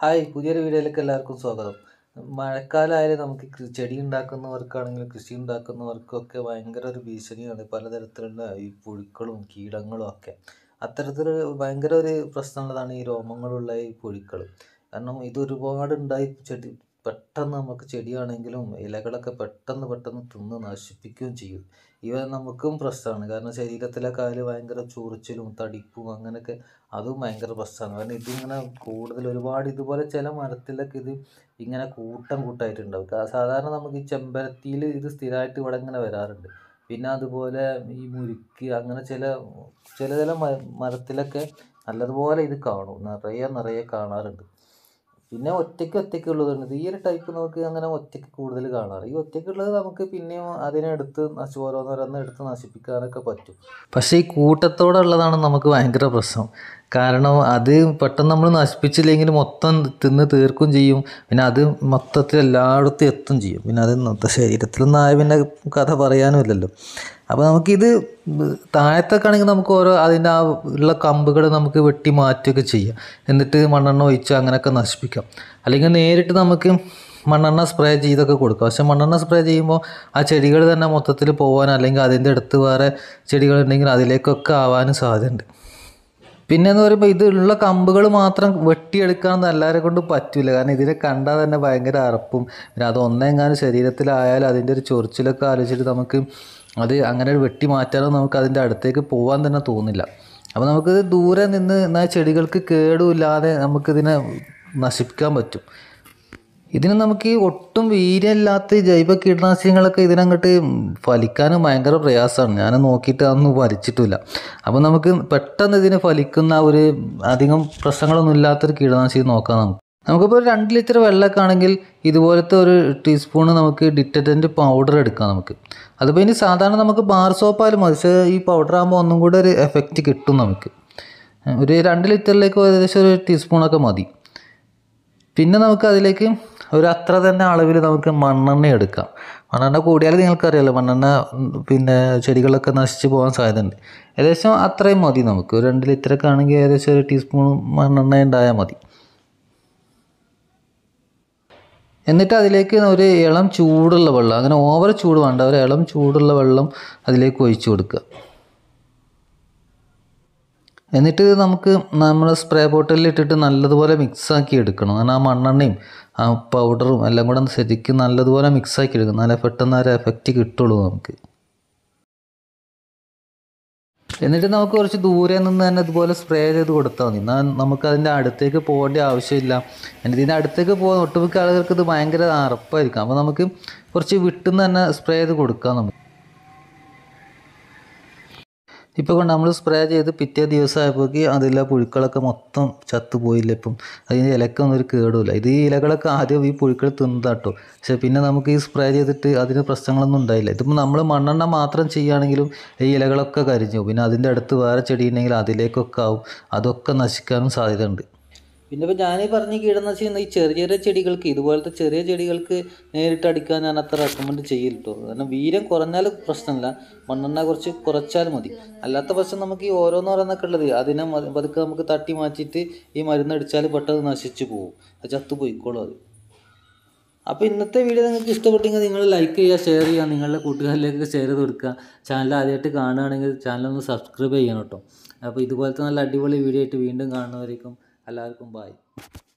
Hi പുതിയൊരു വീഡിയോയിലേക്ക് എല്ലാവർക്കും സ്വാഗതം മഴക്കാലമായാലും നമുക്ക് കൃ- ചെടി ഉണ്ടാക്കുന്നവർക്കാണെങ്കിലും കൃഷി ഉണ്ടാക്കുന്നവർക്കൊക്കെ ഭയങ്കര ഒരു ഭീഷണിയാണ് പലതരത്തിലുള്ള ഈ പുഴുക്കളും കീടങ്ങളും ഒക്കെ അത്തരത്തിൽ ഭയങ്കര ഒരു പ്രശ്നമുള്ളതാണ് ഈ രോമങ്ങളുള്ള ഈ പുഴുക്കൾ കാരണം ഇത് ഒരുപാട് ഉണ്ടായി ചെടി പെട്ടെന്ന് നമുക്ക് ചെടിയാണെങ്കിലും ഇലകളൊക്കെ പെട്ടെന്ന് പെട്ടെന്ന് തിന്ന് നശിപ്പിക്കുകയും ചെയ്യും ഇവ നമുക്കും പ്രശ്നമാണ് കാരണം ശരീരത്തിലൊക്കെ അതിൽ ഭയങ്കര ചൊറിച്ചിലും തടിപ്പും അങ്ങനെയൊക്കെ അതും ഭയങ്കര പ്രശ്നമാണ് കാരണം ഇതിങ്ങനെ കൂടുതൽ ഒരുപാട് ഇതുപോലെ ചില മരത്തിലൊക്കെ ഇത് ഇങ്ങനെ കൂട്ടം കൂട്ടമായിട്ടുണ്ടാവും കാ- സാധാരണ നമുക്ക് ഈ ചെമ്പരത്തിയിൽ ഇത് സ്ഥിരമായിട്ട് ഇവിടെ ഇങ്ങനെ വരാറുണ്ട് പിന്നെ അതുപോലെ ഈ മുരിക്ക് അങ്ങനെ ചില ചില ചില മ- മരത്തിലൊക്കെ നല്ലതുപോലെ ഇത് കാണും നിറയെ നിറയെ കാണാറുണ്ട് പിന്നെ ഒറ്റയ്ക്ക് ഒറ്റയ്ക്ക് ഉള്ളതുണ്ട് ഈ ഒരു ടൈപ്പ് നമുക്ക് അങ്ങനെ ഒറ്റയ്ക്ക് കൂടുതൽ കാണാറ് ഈ ഒറ്റയ്ക്കുള്ളത് നമുക്ക് പിന്നെയും അതിനെടുത്ത് നശി ഓരോന്നോരോന്ന് എടുത്ത് നശിപ്പിക്കാനൊക്കെ പറ്റും പക്ഷേ ഈ കൂട്ടത്തോടെ ഉള്ളതാണ് നമുക്ക് ഭയങ്കര പ്രശ്നം കാരണം അത് പെട്ടെന്ന് നമ്മൾ നശിപ്പിച്ചില്ലെങ്കിൽ മൊത്തം തിന്ന് തീർക്കും ചെയ്യും പിന്നെ അത് മൊത്തത്തിൽ എല്ലായിടത്തും എത്തും ചെയ്യും പിന്നെ അത് ഇന്നത്തെ ശരീരത്തിലൊന്നും ആയ പിന്നെ കഥ പറയാനുമില്ലല്ലോ അപ്പോൾ നമുക്കിത് താഴത്തൊക്കെ ആണെങ്കിൽ നമുക്ക് ഓരോ അതിൻ്റെ ആ ഉള്ള കമ്പുകൾ നമുക്ക് വെട്ടി മാറ്റുകയൊക്കെ ചെയ്യാം എന്നിട്ട് മണ്ണെണ്ണ ഒഴിച്ച് അങ്ങനെയൊക്കെ നശിപ്പിക്കാം അല്ലെങ്കിൽ നേരിട്ട് നമുക്ക് മണ്ണെണ്ണ സ്പ്രേ ചെയ്തൊക്കെ കൊടുക്കാം പക്ഷെ മണ്ണെണ്ണ സ്പ്രേ ചെയ്യുമ്പോൾ ആ ചെടികൾ തന്നെ മൊത്തത്തിൽ പോകാൻ അല്ലെങ്കിൽ അതിൻ്റെ അടുത്ത് വേറെ ചെടികളുണ്ടെങ്കിൽ അതിലേക്കൊക്കെ ആവാനും സാധ്യതയുണ്ട് പിന്നെ എന്ന് പറയുമ്പോൾ ഇതുള്ള കമ്പുകൾ മാത്രം വെട്ടിയെടുക്കാനൊന്നും എല്ലാവരെ കൊണ്ട് പറ്റില്ല കാരണം ഇതിനെ കണ്ടാൽ തന്നെ ഭയങ്കര അറപ്പും പിന്നെ അത് ഒന്നെങ്ങാനും ശരീരത്തിലായാലും അതിൻ്റെ ഒരു ചൊറിച്ചിലൊക്കെ ആലോചിച്ചിട്ട് നമുക്ക് അത് അങ്ങനെ വെട്ടി മാറ്റാനോ നമുക്ക് അതിൻ്റെ അടുത്തേക്ക് പോകാൻ തന്നെ തോന്നില്ല അപ്പോൾ നമുക്ക് ദൂരെ നിന്ന് എന്നാൽ ചെടികൾക്ക് കേടുമില്ലാതെ നമുക്കിതിനെ നശിപ്പിക്കാൻ പറ്റും ഇതിന് നമുക്ക് ഈ ഒട്ടും വീര്യമില്ലാത്ത ഈ ജൈവ കീടനാശിനികളൊക്കെ ഇതിനങ്ങോട്ട് ഫലിക്കാനും ഭയങ്കര പ്രയാസമാണ് ഞാൻ നോക്കിയിട്ട് അതൊന്നും ഫലിച്ചിട്ടില്ല അപ്പോൾ നമുക്ക് പെട്ടെന്ന് ഇതിന് ഫലിക്കുന്ന ഒരു അധികം പ്രശ്നങ്ങളൊന്നും ഇല്ലാത്തൊരു കീടനാശിനി നോക്കാം നമുക്ക് നമുക്കിപ്പോൾ ഒരു രണ്ട് ലിറ്റർ വെള്ളമൊക്കെ ആണെങ്കിൽ ഇതുപോലത്തെ ഒരു ടീസ്പൂണ് നമുക്ക് ഡിറ്റർജൻറ്റ് പൗഡർ എടുക്കാം നമുക്ക് അതിപ്പോൾ ഇനി സാധാരണ നമുക്ക് ബാർ സോപ്പായാലും മതി പക്ഷേ ഈ പൗഡർ ആകുമ്പോൾ ഒന്നും കൂടെ ഒരു എഫക്റ്റ് കിട്ടും നമുക്ക് ഒരു രണ്ട് ലിറ്ററിലേക്ക് ഏകദേശം ഒരു ടീസ്പൂണൊക്കെ മതി പിന്നെ നമുക്ക് അതിലേക്ക് ഒരു അത്ര തന്നെ അളവിൽ നമുക്ക് മണ്ണെണ്ണ എടുക്കാം മണ്ണെണ്ണ കൂടിയാൽ നിങ്ങൾക്കറിയാലോ മണ്ണെണ്ണ ഉം, പിന്നെ ചെടികളൊക്കെ നശിച്ച് പോകാൻ സാധ്യതയുണ്ട് ഏകദേശം അത്രയും മതി നമുക്ക് ഒരു രണ്ട് ലിറ്ററൊക്കെ ആണെങ്കിൽ ഏകദേശം ഒരു ടീസ്പൂൺ മണ്ണെണ്ണ ഉണ്ടായാൽ മതി എന്നിട്ട് അതിലേക്ക് ഒരു ഇളം ചൂടുള്ള വെള്ളം അങ്ങനെ ഓവർ ചൂട് വേണ്ട ഒരു ഇളം ചൂടുള്ള വെള്ളം അതിലേക്ക് ഒഴിച്ചു കൊടുക്കുക എന്നിട്ട് നമുക്ക് നമ്മൾ സ്പ്രേ ബോട്ടിലിൽ ഇട്ടിട്ട് നല്ലതുപോലെ മിക്സ് ആക്കി എടുക്കണം കാരണം ആ മണ്ണെണ്ണയും ആ പൗഡറും എല്ലാം കൂടെ ശരിക്കും നല്ലതുപോലെ മിക്സ് ആക്കി എടുക്കണം എന്നാലേ പെട്ടെന്ന് ആ ഒരു എഫക്റ്റ് കിട്ടുള്ളൂ നമുക്ക് എന്നിട്ട് നമുക്ക് കുറച്ച് ദൂരെ നിന്ന് തന്നെ ഇതുപോലെ സ്പ്രേ ചെയ്ത് കൊടുത്താൽ മതി എന്നാൽ നമുക്ക് അതിൻ്റെ അടുത്തേക്ക് പോകേണ്ട ആവശ്യമില്ല എന്നിട്ട് ഇതിൻ്റെ അടുത്തേക്ക് പോകുന്ന ഒട്ടുമിക്ക ആളുകൾക്ക് ഇത് ഭയങ്കര അറപ്പായിരിക്കും അപ്പോൾ നമുക്ക് കുറച്ച് വിട്ടുന്ന് തന്നെ സ്പ്രേ ചെയ്ത് കൊടുക്കാം നമുക്ക് ഇപ്പോൾ കൊണ്ട് നമ്മൾ സ്പ്രേ ചെയ്ത് പിറ്റേ ദിവസം ആയപ്പോഴേക്ക് അതിലെ പുഴുക്കളൊക്കെ മൊത്തം ചത്തുപോയില്ല ഇപ്പം അതിൻ്റെ ഇലക്കൊന്നും ഒരു കേടുമില്ല ഇത് ഈ ഇലകളൊക്കെ ആദ്യം ഈ പുഴുക്കൾ തിന്നതാട്ടോ പക്ഷേ പിന്നെ നമുക്ക് ഈ സ്പ്രേ ചെയ്തിട്ട് അതിന് പ്രശ്നങ്ങളൊന്നും ഉണ്ടായില്ല ഇതിപ്പോൾ നമ്മൾ മണ്ണെണ്ണ മാത്രം ചെയ്യുകയാണെങ്കിലും ഈ ഇലകളൊക്കെ കരിഞ്ഞു പോകും. പിന്നെ അതിൻ്റെ അടുത്ത് വേറെ ചെടി ഉണ്ടെങ്കിൽ അതിലേക്കൊക്കെ ആവും അതൊക്കെ നശിക്കാനും സാധ്യതയുണ്ട് പിന്നെ ഇപ്പോൾ ഞാനീ പറഞ്ഞ കീടനാശിനി ഈ ചെറിയ ചെറിയ ചെടികൾക്ക് ഇതുപോലത്തെ ചെറിയ ചെടികൾക്ക് നേരിട്ട് അടിക്കാൻ ഞാൻ അത്ര റെക്കമെൻഡ് ചെയ്യില്ല കേട്ടോ കാരണം വീര്യം കുറഞ്ഞാൽ പ്രശ്നമില്ല മണ്ണെണ്ണ കുറച്ച് കുറച്ചാൽ മതി അല്ലാത്ത പക്ഷം നമുക്ക് ഈ ഓരോന്നോരോന്നൊക്കെ ഉള്ളത് അതിനെ മ- പതുക്കെ നമുക്ക് തട്ടി മാറ്റിയിട്ട് ഈ മരുന്ന് അടിച്ചാൽ പെട്ടെന്ന് നശിച്ചു പോകും അത് ചത്തു പോയിക്കോളും അത് അപ്പോൾ ഇന്നത്തെ വീഡിയോ നിങ്ങൾക്ക് ഇഷ്ടപ്പെട്ടെങ്കിൽ നിങ്ങൾ ലൈക്ക് ചെയ്യുക ഷെയർ ചെയ്യുക നിങ്ങളുടെ കൂട്ടുകാരിലേക്ക് ഷെയർ ചെയ്ത് കൊടുക്കുക ചാനൽ ആദ്യമായിട്ട് കാണുകയാണെങ്കിൽ ചാനൽ ഒന്ന് സബ്സ്ക്രൈബ് ചെയ്യണം കേട്ടോ അപ്പോൾ ഇതുപോലത്തെ നല്ല അടിപൊളി വീഡിയോ ആയിട്ട് വീണ്ടും കാണുന്നവരേക്കും എല്ലാവർക്കും ബായ്